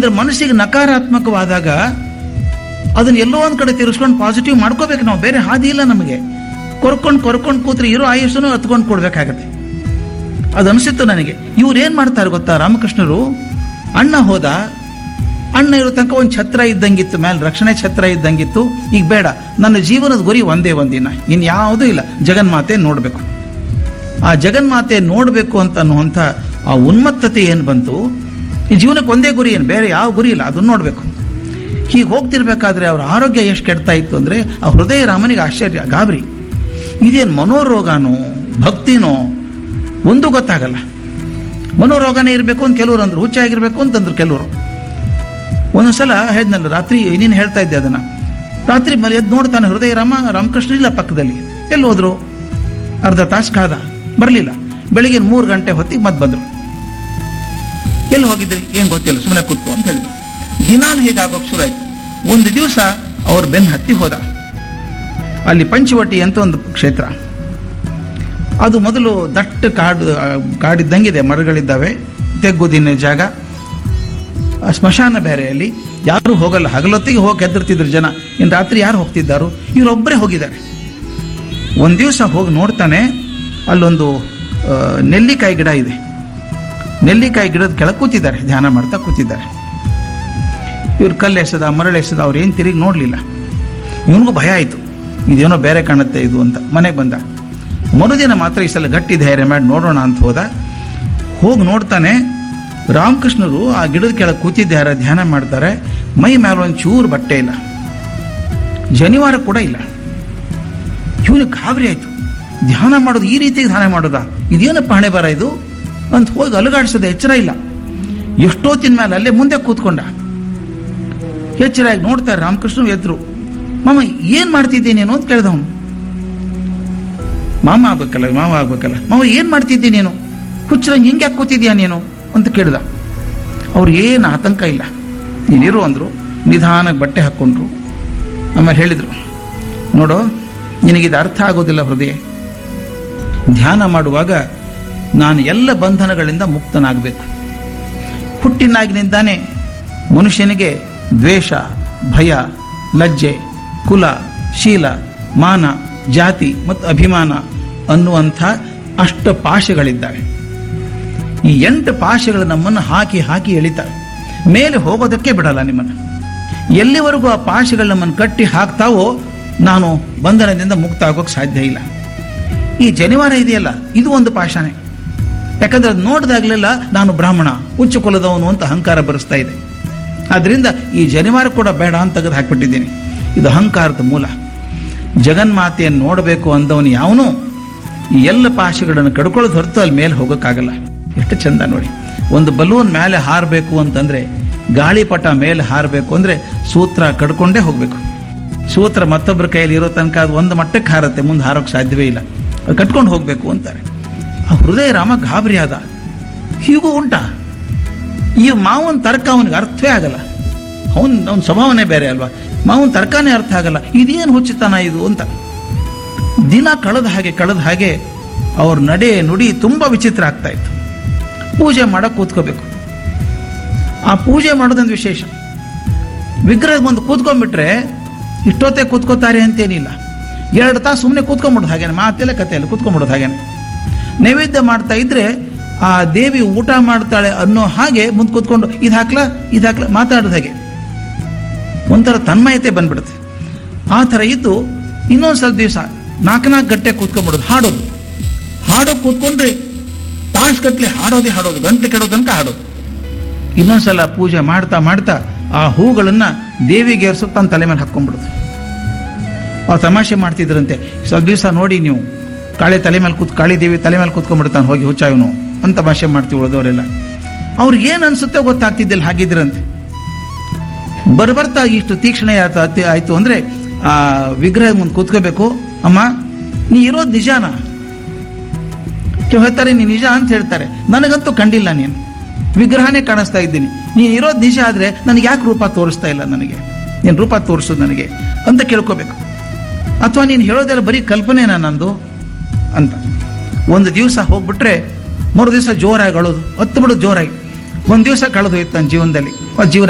ಅಂದ್ರೆ ಮನಸ್ಸಿಗೆ ನಕಾರಾತ್ಮಕವಾದಾಗ ಅದನ್ನ ಎಲ್ಲೋ ಒಂದ್ ಕಡೆ ತಿರ್ಸ್ಕೊಂಡು ಪಾಸಿಟಿವ್ ಮಾಡ್ಕೋಬೇಕು ನಾವು ಬೇರೆ ಹಾದಿ ಇಲ್ಲ ನಮಗೆ ಕೊರ್ಕೊಂಡು ಕೊರ್ಕೊಂಡು ಕೂತ್ರೆ ಇರೋ ಆಯುಷನ್ನು ಹತ್ಕೊಂಡು ಕೊಡ್ಬೇಕಾಗತ್ತೆ ಅದು ಅನಿಸಿತ್ತು ನನಗೆ ಇವ್ರು ಏನ್ ಮಾಡ್ತಾರೆ ಗೊತ್ತಾ ರಾಮಕೃಷ್ಣರು ಅಣ್ಣ ಹೋದ ಅಣ್ಣ ಇರೋ ತನಕ ಒಂದು ಛತ್ರ ಇದ್ದಂಗಿತ್ತು ಮೇಲೆ ರಕ್ಷಣೆ ಛತ್ರ ಇದ್ದಂಗಿತ್ತು ಈಗ ಬೇಡ ನನ್ನ ಜೀವನದ ಗುರಿ ಒಂದೇ ಒಂದಿನ ಇನ್ ಯಾವುದೂ ಇಲ್ಲ ಜಗನ್ಮಾತೆ ನೋಡ್ಬೇಕು ಆ ಜಗನ್ಮಾತೆ ನೋಡ್ಬೇಕು ಅಂತ ಅನ್ನುವಂಥ ಆ ಉನ್ಮತ್ತತೆ ಏನ್ ಬಂತು ಈ ಜೀವನಕ್ಕೆ ಒಂದೇ ಗುರಿ ಏನು ಬೇರೆ ಯಾವ ಗುರಿ ಇಲ್ಲ ಅದನ್ನ ನೋಡ್ಬೇಕು ಹೀಗೆ ಹೋಗ್ತಿರ್ಬೇಕಾದ್ರೆ ಅವ್ರ ಆರೋಗ್ಯ ಎಷ್ಟು ಕೆಡ್ತಾ ಇತ್ತು ಅಂದ್ರೆ ಆ ಹೃದಯ ರಾಮನಿಗೆ ಆಶ್ಚರ್ಯ ಗಾಬರಿ ಇದೇನು ಮನೋರೋಗನೋ ಭಕ್ತಿನೋ ಒಂದು ಗೊತ್ತಾಗಲ್ಲ ಮನೋರೋಗನೇ ಇರಬೇಕು ಅಂತ ಕೆಲವರು ಅಂದ್ರು ಹುಚ್ಚಾಗಿರ್ಬೇಕು ಅಂತಂದ್ರು ಕೆಲವರು ಒಂದೊಂದ್ಸಲ ಹೇಳಿದ್ನಲ್ಲ ರಾತ್ರಿ ನೀನು ಹೇಳ್ತಾ ಇದ್ದೆ ಅದನ್ನ ರಾತ್ರಿ ಮೇಲೆ ಎದ್ದು ನೋಡ್ತಾನೆ ಹೃದಯ ರಾಮ ರಾಮಕೃಷ್ಣ ಇಲ್ಲ ಪಕ್ಕದಲ್ಲಿ ಎಲ್ಲಿ ಹೋದ್ರು ಅರ್ಧ ತಾಸು ಕಾದ ಬರಲಿಲ್ಲ ಬೆಳಿಗ್ಗೆ ಮೂರು ಗಂಟೆ ಹೊತ್ತಿಗೆ ಮತ್ತೆ ಬಂದ್ರು ಎಲ್ಲಿ ಹೋಗಿದ್ರಿ ಏನ್ ಗೊತ್ತಿಲ್ಲ ಸುಮ್ಮನೆ ಕೂತ್ಕೊ ಅಂತ ಹೇಳಿದ್ರು ದಿನಾಲು ಹೀಗಾಗೋಕ್ ಶುರು ಆಯ್ತು ಒಂದು ದಿವಸ ಅವ್ರ ಬೆನ್ ಹತ್ತಿ ಹೋದ ಅಲ್ಲಿ ಪಂಚವಟಿ ಅಂತ ಒಂದು ಕ್ಷೇತ್ರ ಅದು ಮೊದಲು ದಟ್ಟ ಕಾಡು ಆ, ಕಾಡಿದ್ದಂಗಿದೆ ಮರಗಳಿದ್ದಾವೆ ತೆಗ್ಗುದಿನ ಜಾಗ ಆ ಸ್ಮಶಾನ ಬೇರೆ ಅಲ್ಲಿ ಯಾರು ಹೋಗಲ್ಲ ಹಗಲೊತ್ತಿಗೆ ಹೋಗಿ ಹೆದರ್ತಿದ್ರು ಜನ ಇನ್ನು ರಾತ್ರಿ ಯಾರು ಹೋಗ್ತಿದ್ದಾರು ಇವರೊಬ್ಬರೇ ಹೋಗಿದ್ದಾರೆ ಒಂದು ದಿವಸ ಹೋಗಿ ನೋಡ್ತಾನೆ ಅಲ್ಲೊಂದು ಆ, ನೆಲ್ಲಿಕಾಯಿ ಗಿಡ ಇದೆ ನೆಲ್ಲಿಕಾಯಿ ಗಿಡದ ಕೆಳಗೆ ಕೂತಿದ್ದಾರೆ ಧ್ಯಾನ ಮಾಡ್ತಾ ಕೂತಿದ್ದಾರೆ ಇವ್ರು ಕಲ್ಲು ಎಸೆದ ಮರಳು ಎಸೆದ ಅವ್ರು ಏನು ತಿರುಗಿ ನೋಡಲಿಲ್ಲ ಇವನಿಗೂ ಭಯ ಆಯಿತು ಇದೇನೋ ಬೇರೆ ಕಾಣುತ್ತೆ ಇದು ಅಂತ ಮನೆಗೆ ಬಂದ ಮರುದಿನ ಮಾತ್ರ ಈ ಸಲ ಗಟ್ಟಿ ಧೈರ್ಯ ಮಾಡಿ ನೋಡೋಣ ಅಂತ ಹೋದ ಹೋಗಿ ನೋಡ್ತಾನೆ ರಾಮಕೃಷ್ಣರು ಆ ಗಿಡದ ಕೆಳಗೆ ಕೂತಿದ್ದಾರೆ ಧ್ಯಾನ ಮಾಡ್ತಾರೆ ಮೈ ಮೇಲೆ ಒಂದು ಚೂರು ಬಟ್ಟೆ ಇಲ್ಲ ಜನಿವಾರ ಕೂಡ ಇಲ್ಲ ಇವನು ಗಾಬರಿ ಆಯ್ತು ಧ್ಯಾನ ಮಾಡೋದು ಈ ರೀತಿ ಧ್ಯಾನ ಮಾಡೋದಾ ಇದೇನಪ್ಪ ಹಣೆ ಬರ ಇದು ಅಂತ ಹೋಗಿ ಅಲುಗಾಡಿಸೋದು ಎಚ್ಚರ ಇಲ್ಲ ಎಷ್ಟೊತ್ತಿನ ಮೇಲೆ ಅಲ್ಲೇ ಮುಂದೆ ಕೂತ್ಕೊಂಡ ಎಚ್ಚರಾಗಿ ನೋಡ್ತಾರೆ ರಾಮಕೃಷ್ಣ ಎದ್ರು ಮಾಮ ಏನ್ ಮಾಡ್ತಿದ್ದೆ ನೀನು ಅಂತ ಕೇಳ್ದವನು ಮಾಮ ಆಗ್ಬೇಕಲ್ಲ ಮಾವ ಆಗ್ಬೇಕಲ್ಲ ಮಾವ ಏನ್ ಮಾಡ್ತಿದ್ದೆ ನೀನು ಹುಚ್ಚರಂಗ್ ಹಿಂಗೆ ಯಾಕೆ ಕೂತಿದ್ಯಾ ನೀನು ಅಂತ ಕೇಳ್ದ ಅವ್ರು ಏನು ಆತಂಕ ಇಲ್ಲ ನೀನಿರು ಅಂದ್ರು ನಿಧಾನಕ್ಕೆ ಬಟ್ಟೆ ಹಾಕ್ಕೊಂಡ್ರು ಆಮೇಲೆ ಹೇಳಿದ್ರು ನೋಡು ನಿನಗಿದು ಅರ್ಥ ಆಗೋದಿಲ್ಲ ಹೃದಯ ಧ್ಯಾನ ಮಾಡುವಾಗ ನಾನು ಎಲ್ಲ ಬಂಧನಗಳಿಂದ ಮುಕ್ತನಾಗಬೇಕು ಹುಟ್ಟಿನಾಗಿನಿಂದಾನೇ ಮನುಷ್ಯನಿಗೆ ದ್ವೇಷ ಭಯ ಲಜ್ಜೆ ಕುಲ ಶೀಲ ಮಾನ ಜಾತಿ ಮತ್ತು ಅಭಿಮಾನ ಅನ್ನುವಂಥ ಅಷ್ಟ ಪಾಶಗಳಿದ್ದಾವೆ ಈ ಎಂಟು ಪಾಶಗಳು ನಮ್ಮನ್ನು ಹಾಕಿ ಹಾಕಿ ಎಳಿತವೆ ಮೇಲೆ ಹೋಗೋದಕ್ಕೆ ಬಿಡಲ್ಲ ನಿಮ್ಮನ್ನು ಎಲ್ಲಿವರೆಗೂ ಆ ಪಾಶಗಳು ನಮ್ಮನ್ನು ಕಟ್ಟಿ ಹಾಕ್ತಾವೋ ನಾನು ಬಂಧನದಿಂದ ಮುಕ್ತ ಆಗೋಕೆ ಸಾಧ್ಯ ಇಲ್ಲ ಈ ಜನಿವಾರ ಇದೆಯಲ್ಲ ಇದು ಒಂದು ಪಾಶನೇ ಯಾಕಂದ್ರೆ ಅದು ನೋಡಿದಾಗಲೆಲ್ಲ ನಾನು ಬ್ರಾಹ್ಮಣ ಉಚ್ಚ ಕುಲದವನು ಅಂತ ಅಹಂಕಾರ ಬರೆಸ್ತಾ ಇದೆ ಆದ್ರಿಂದ ಈ ಜನಿವಾರ ಕೂಡ ಬೇಡ ಅಂತ ತೆಗೆದು ಹಾಕ್ಬಿಟ್ಟಿದ್ದೀನಿ ಇದು ಅಹಂಕಾರದ ಮೂಲ ಜಗನ್ಮಾತೆಯನ್ನು ನೋಡಬೇಕು ಅಂದವನು ಯಾವನು ಈ ಎಲ್ಲ ಪಾಶಗಳನ್ನು ಕಡ್ಕೊಳ್ಳೋದು ಹೊರತು ಅಲ್ಲಿ ಮೇಲೆ ಹೋಗೋಕ್ಕಾಗಲ್ಲ ಎಷ್ಟು ಚಂದ ನೋಡಿ ಒಂದು ಬಲೂನ್ ಮೇಲೆ ಹಾರಬೇಕು ಅಂತಂದ್ರೆ ಗಾಳಿಪಟ ಮೇಲೆ ಹಾರಬೇಕು ಅಂದ್ರೆ ಸೂತ್ರ ಕಡ್ಕೊಂಡೇ ಹೋಗ್ಬೇಕು ಸೂತ್ರ ಮತ್ತೊಬ್ಬರ ಕೈಯಲ್ಲಿ ಇರೋ ತನಕ ಅದು ಒಂದು ಮಟ್ಟಕ್ಕೆ ಹಾರತ್ತೆ ಮುಂದೆ ಹಾರೋಕೆ ಸಾಧ್ಯವೇ ಇಲ್ಲ ಅದು ಕಟ್ಕೊಂಡು ಹೋಗ್ಬೇಕು ಅಂತಾರೆ ಆ ಹೃದಯ ರಾಮ ಗಾಬರಿ ಆದ ಹೀಗೂ ಉಂಟಾ ಈ ಮಾವನ್ ತರ್ಕ ಅವನಿಗೆ ಅರ್ಥವೇ ಆಗಲ್ಲ ಅವನ್ ಅವನ ಸ್ವಭಾವನೆ ಬೇರೆ ಅಲ್ವಾ ಮಾವನ್ ತರ್ಕನೇ ಅರ್ಥ ಆಗಲ್ಲ ಇದೇನು ಹುಚ್ಚುತನ ಇದು ಅಂತ ದಿನ ಕಳೆದ ಹಾಗೆ ಕಳೆದ ಹಾಗೆ ಅವ್ರ ನಡೆ ನುಡಿ ತುಂಬಾ ವಿಚಿತ್ರ ಆಗ್ತಾ ಇತ್ತು ಪೂಜೆ ಮಾಡಕ್ ಕೂತ್ಕೋಬೇಕು ಆ ಪೂಜೆ ಮಾಡೋದೊಂದು ವಿಶೇಷ ವಿಗ್ರಹ ಮುಂದೆ ಕೂತ್ಕೊಂಡ್ಬಿಟ್ರೆ ಇಷ್ಟೊತ್ತೇ ಕೂತ್ಕೋತಾರೆ ಅಂತೇನಿಲ್ಲ ಎರಡು ತಾಸು ಸುಮ್ಮನೆ ಕೂತ್ಕೊಂಡ್ಬಿಡೋದು ಹಾಗೇನೆ ಮಾತೆಲ್ಲ ಕಥೆಯಲ್ಲಿ ಕೂತ್ಕೊಂಡ್ಬಿಡೋದು ಹಾಗೇನೆ ನೈವೇದ್ಯ ಮಾಡ್ತಾ ಇದ್ರೆ ಆ ದೇವಿ ಊಟ ಮಾಡ್ತಾಳೆ ಅನ್ನೋ ಹಾಗೆ ಮುಂದೆ ಕೂತ್ಕೊಂಡು ಇದು ಹಾಕ್ಲಾ ಇದು ಹಾಕ್ಲಾ ಮಾತಾಡೋದು ಹಾಗೆ ಒಂಥರ ತನ್ಮಯತೆ ಬಂದ್ಬಿಡುತ್ತೆ ಆ ಥರ ಇದ್ದು ಇನ್ನೊಂದು ಸ್ವಲ್ಪ ದಿವಸ ನಾಲ್ಕು ನಾಲ್ಕು ಗಂಟೆ ಕೂತ್ಕೊಂಡ್ಬಿಡೋದು ಹಾಡೋದು ಹಾಡೋ ಕೂತ್ಕೊಂಡ್ರೆ ತಾಸ್ಗಟ್ಲೆ ಹಾಡೋದೇ ಹಾಡೋದು ಗಂಟೆ ಕೆಡೋದು ತನಕ ಹಾಡೋದು ಇನ್ನೊಂದ್ಸಲ ಪೂಜೆ ಮಾಡ್ತಾ ಮಾಡ್ತಾ ಆ ಹೂಗಳನ್ನ ದೇವಿಗೆ ಏರ್ಸೋ ತನ್ನ ತಲೆ ಮೇಲೆ ಹಾಕ್ಕೊಂಡ್ಬಿಡುದು ಆ ತಮಾಷೆ ಮಾಡ್ತಿದ್ರಂತೆ ಸ್ವಲ್ಪ ದಿವಸ ನೋಡಿ ನೀವು ಕಾಳಿ ತಲೆ ಮೇಲೆ ಕೂತ್ ಕಾಳಿ ದೇವಿ ತಲೆ ಮೇಲೆ ಕೂತ್ಕೊಂಡ್ಬಿಡ್ತಾನೆ ಹೋಗಿ ಹುಚ್ಚಾಯವನು ಅಂತ ತಮಾಷೆ ಮಾಡ್ತೀವಿ ಉಳಿದವರೆಲ್ಲ ಅವ್ರಿಗೆ ಏನ್ ಅನ್ಸುತ್ತೆ ಗೊತ್ತಾಗ್ತಿದ್ದಿಲ್ಲ ಹಾಗಿದ್ರಂತೆ ಬರ್ಬರ್ತಾ ಇಷ್ಟು ತೀಕ್ಷ್ಣ ಆಯ್ತು ಅತಿ- ಆಯ್ತು ಅಂದ್ರೆ ಆ ವಿಗ್ರಹ ಮುಂದೆ ಕೂತ್ಕೋಬೇಕು ಅಮ್ಮ ನೀ ಇರೋದು ನಿಜಾನ ಕೆಲವು ಹೇಳ್ತಾರೆ ನೀ ನಿಜ ಅಂತ ಹೇಳ್ತಾರೆ ನನಗಂತೂ ಕಂಡಿಲ್ಲ ನೀನು ವಿಗ್ರಹನೇ ಕಾಣಿಸ್ತಾ ಇದ್ದೀನಿ ನೀನು ಇರೋದು ನಿಜ ಆದ್ರೆ ನನಗೆ ಯಾಕೆ ರೂಪ ತೋರಿಸ್ತಾ ಇಲ್ಲ ನನಗೆ ನೀನು ರೂಪ ತೋರಿಸೋದು ನನಗೆ ಅಂತ ಕೇಳ್ಕೋಬೇಕು ಅಥವಾ ನೀನು ಹೇಳೋದೆಲ್ಲ ಬರೀ ಕಲ್ಪನೆನಾ ನಂದು ಅಂತ ಒಂದು ದಿವಸ ಹೋಗ್ಬಿಟ್ರೆ ಮೂರು ದಿವಸ ಜೋರಾಗಿ ಅಳೋದು ಹತ್ತು ಬಿಡೋದು ಜೋರಾಗಿ ಒಂದು ದಿವಸ ಕಳೆದು ಹೋಯ್ತು ನನ್ನ ಜೀವನದಲ್ಲಿ ಆ ಜೀವನ